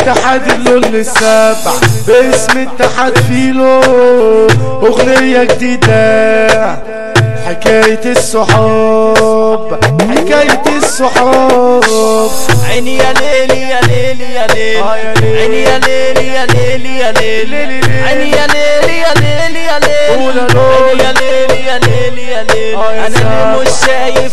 اتحاد اللون السبع باسم اتحاد فيلو اغنية جديدة حكاية الصحاب حكاية الصحاب عيني يا ليلي يا ليلي يا ليلي آه يا ليلي. عيني يا ليلي يا ليلي يا ليلي عيني يا ليلي يا ليلي يا قول يا ليلي لول. عيني يا ليلي يا ليلي يا ليلي آه يا انا اللي مش سلام. شايف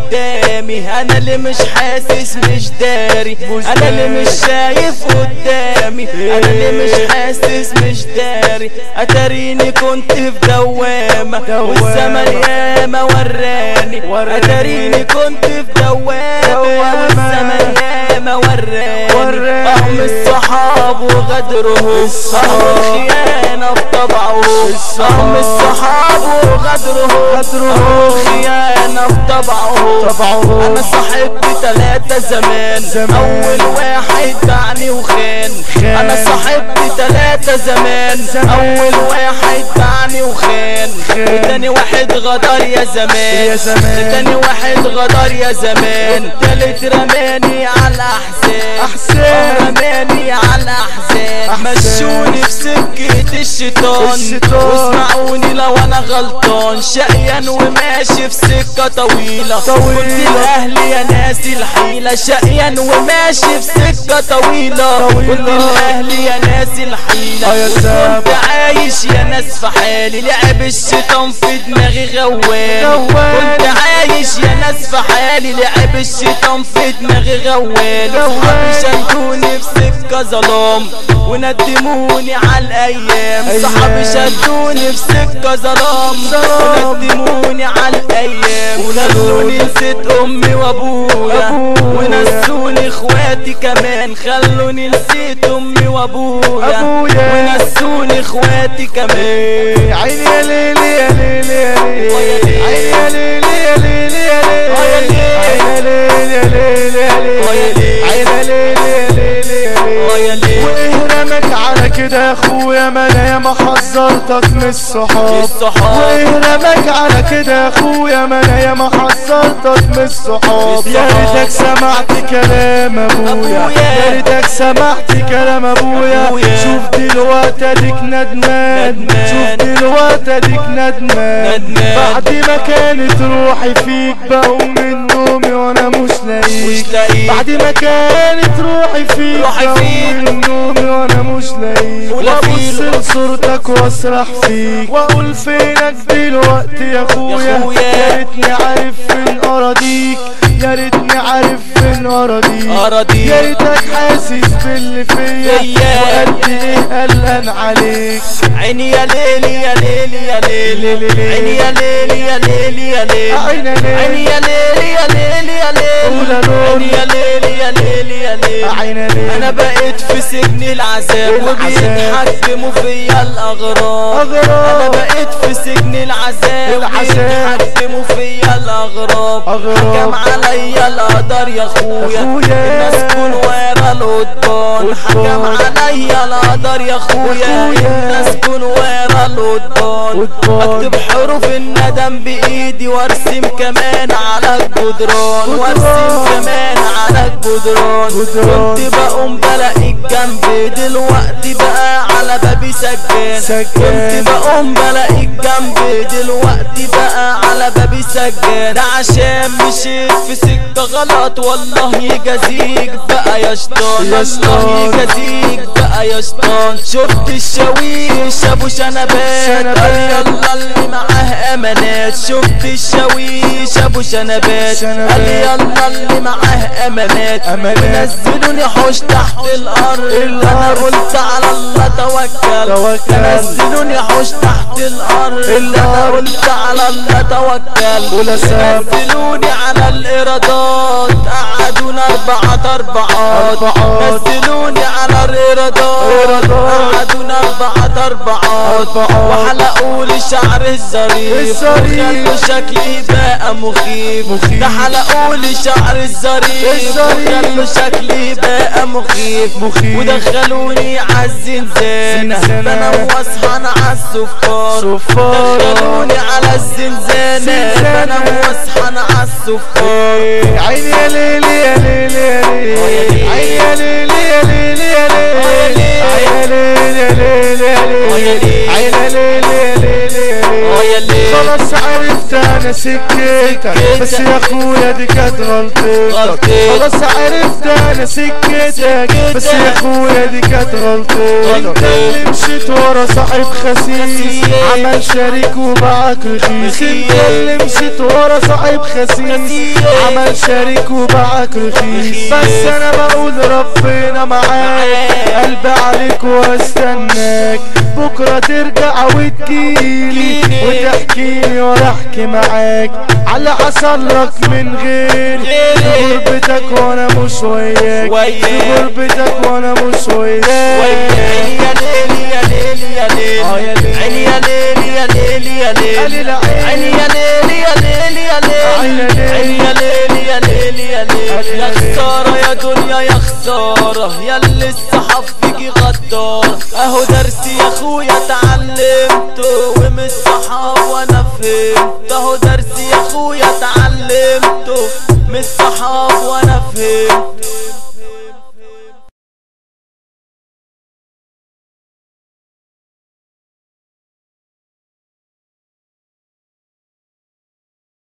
قدامي انا اللي مش حاسس مش داري مش انا اللي داري. مش شايف قدامي انا اللي مش حاسس مش داري اتاريني كنت في دوامة دوامة. والزمن ياما وراني وراني. اتاريني كنت في دوامة دوامة. والزمن ياما وراني وراني. اهم الصحاب وغدرهم الصحاب. اهم الخيانة في طبعهم الصحاب. اهم الصحاب وغدرهم غدرهم. اهم الخيانة في طبعهم طبعهم. انا صاحبت تلاتة زمان زمان. اول واحد باعني وخان خان. انا صاحبت تلاتة زمان زمان. اول واحد باعني وخان خان. وتاني واحد غدر يا زمان يا زمان. تاني واحد غدر يا زمان والتالت رماني على الاحزان أحزان. رماني على الاحزان أحزان. مشوني في سكة الشيطان الشيطان. واسمعوني لو انا غلطان شقيان وماشي في سكة طويلة طويلة. قلت لاهلي يا ناسي الحيلة شقيان وماشي في سكة طويلة طويلة. قلت لاهلي يا ناسي الحيلة آه يا سلام. كنت عايش يا ناس في حالي لعب الشيطان في دماغي غوان غوان. كنت عايش يا ناس في حالي لعب الشيطان في دماغي غوان غوان. صحابي شدوني في سكة ظلام وندموني على الايام أيام. صحابي شدوني في سكة ظلام ظلام. وندموني على الايام خلوني نسيت امي وابويا أبويا. ونسوني اخواتي كمان خلوني نسيت امي وابويا أبويا. ونسوني اخواتي كمان عيني يا ليلي يا ليلي يا ليلي عيني يا ليلي يا ليلي يا ليلي عيني يا ليلي يا ليلي يا ليلي عيني يا ليلي يا ليلي آه يا يا ليلي. ليلي وايه رمك على كده يا اخويا ما انا ياما حذرتك من الصحاب الصحاب. وايه رمك على كده يا اخويا ما انا ياما حذرتك من الصحاب يا الصحاب. ريتك سمعت كلام ابويا أبويا. يا ريتك سمعت كلام ابويا أبويا. شوف دلوقتي اديك ندمان ندمان. شوف دلوقتي اديك ندمان ندمان. بعد ما كانت روحي فيك بقوم من نومي وانا مش لاقيك مش لاقيك. بعد ما كانت روحي فيك روحي بقوم فيك. من نومي وانا مش لاقيك ولا وابص فيل. لصورتك واسرح فيك واقول فينك دلوقتي يا اخويا أخويا. يا ريتني عارف فين اراضيك يا ريتني عارف فين اراضيك أراضيك. يا ريتك حاسس باللي فيا فيا. وقد ايه قلقان عليك عيني يا ليلي يا ليلي يا ليلي ليلي. عيني يا ليلي يا ليلي يا ليلي عيني يا ليلي. عيني يا ليلي يا ليلي يا قول يا ليلي لول. عيني يا ليلي يا ليلي يا ليلي عيني ليه انا بقيت في سجن العذاب العذاب. وبيتحكموا فيا الاغراب أغراب. انا بقيت في سجن العذاب العذاب. وبيتحكموا فيا الاغراب أغراب. حكم عليا القدر يا اخويا أخويا. الناس كل ورا القضبان حكم قضبان. عليا القدر يا اخويا أخويا. الناس كل ورا القضبان قضبان. اكتب حروف الندم بايدي وارسم كمان على الجدران وارسم كمان على الجدران جدران. كنت بقوم بلاقيك جنبي دلوقتي بقى على بابي سجان سجان. كنت بقوم بلاقيك جنبي دلوقتي بقى على بابي سجان ده عشان مشيت في سكة غلط والله يجازيك بقى يا شطان يا الله شطان. يجازيك بقى يا شطان شفت الشاويش ابو شنبات شنبات. قال يلا اللي معاه امانات شفت الشاويش ابو شنبات شنبات. قال يلا اللي معاه امانات أمانات. نزلوني حوش تحت الارض انا الأرض. قلت على الله توكل توكل. نزلوني حوش تحت الارض انا الأرض. قلت على الله توكل ولا ساب. نزلوني على الايرادات قعدونا اربعة اربعات أربعات. نزلوني على الايرادات إيرادات. قعدونا اربعة اربعات أربعات. وحلقوا لي شعر الظريف الظريف. وخلوا شكلي بقى مخيف مخيف. ده حلقوا لي شعر الظريف الظريف. وخلوا شكلي بقى مخيف مخيف. ودخلوني عالزنزانة زنزانة. بنام واصحى انا عالصفار صفارة. دخلوني على الزنزانة زنزانة. بنام واصحى انا عالصفار عيني يا ليلي يا ليلي يا ليلي عيني يا ليلي يا ليلي يا ليلي عيني ليلي ليلي آه يا ليل. خلاص عرفت انا سكتك بس يا اخويا دي كانت غلطتك غلطتك. خلاص عرفت انا سكتك بس يا اخويا دي كانت غلطتك غلطتك. اللي مشيت ورا صاحب خسيس خسيس. عمل شريك وباعك رخيص رخيص. انت اللي مشيت ورا صاحب خسيس خسيس. عمل شريك وباعك رخيص رخيص. بس انا بقول ربنا معاك معاك. قلبي عليك واستناك بكرة ترجع وتجيلي جيلي. وتحكيلي وانا احكي معاك على حصل لك من غيري في غيري. غربتك وانا مش وياك وياك. في غربتك وانا مش وياك عيني يا ليل يا ليل يا ليل آه يا ليل. عيني يا ليل يا ليل يا ليل قليل عين. عيني يا ليل يا ليل يا عين ليل ليل. عيني يا ليل يا ليل يا ليل قليل يا عين. خسارة يا دنيا يا خسارة يا اللي الصحاب فيكي غدار اهو درسي يا اخويا اتعلمته ومن الصحاب وانا فهمت اهو درسي يا اخويا اتعلمته من الصحاب وانا فهمت